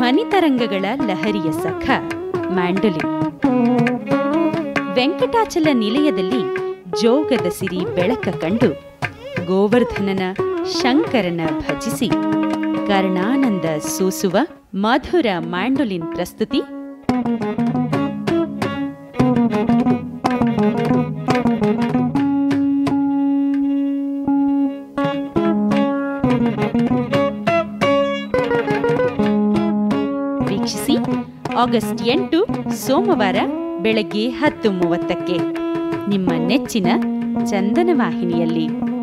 ಧ್ವನಿ ತರಂಗಗಳ ಲಹರಿಯ ಸಖ ಮ್ಯಾಂಡೋಲಿನ್ ವೆಂಕಟಾಚಲ ನಿಲಯದಲ್ಲಿ ಜೋಗದ ಸಿರಿ ಬೆಳಕ ಕಂಡು ಗೋವರ್ಧನನ ಶಂಕರನ ಭಜಿಸಿ ಕರ್ಣಾನಂದ ಸೂಸುವ ಮಧುರ ಮ್ಯಾಂಡೋಲಿನ್ ಪ್ರಸ್ತುತಿ ವೀಕ್ಷಿಸಿ ಆಗಸ್ಟ್ ಎಂಟು ಸೋಮವಾರ ಬೆಳಗ್ಗೆ ಹತ್ತು ಮೂವತ್ತಕ್ಕೆ ನಿಮ್ಮ ನೆಚ್ಚಿನ ಚಂದನ ವಾಹಿನಿಯಲ್ಲಿ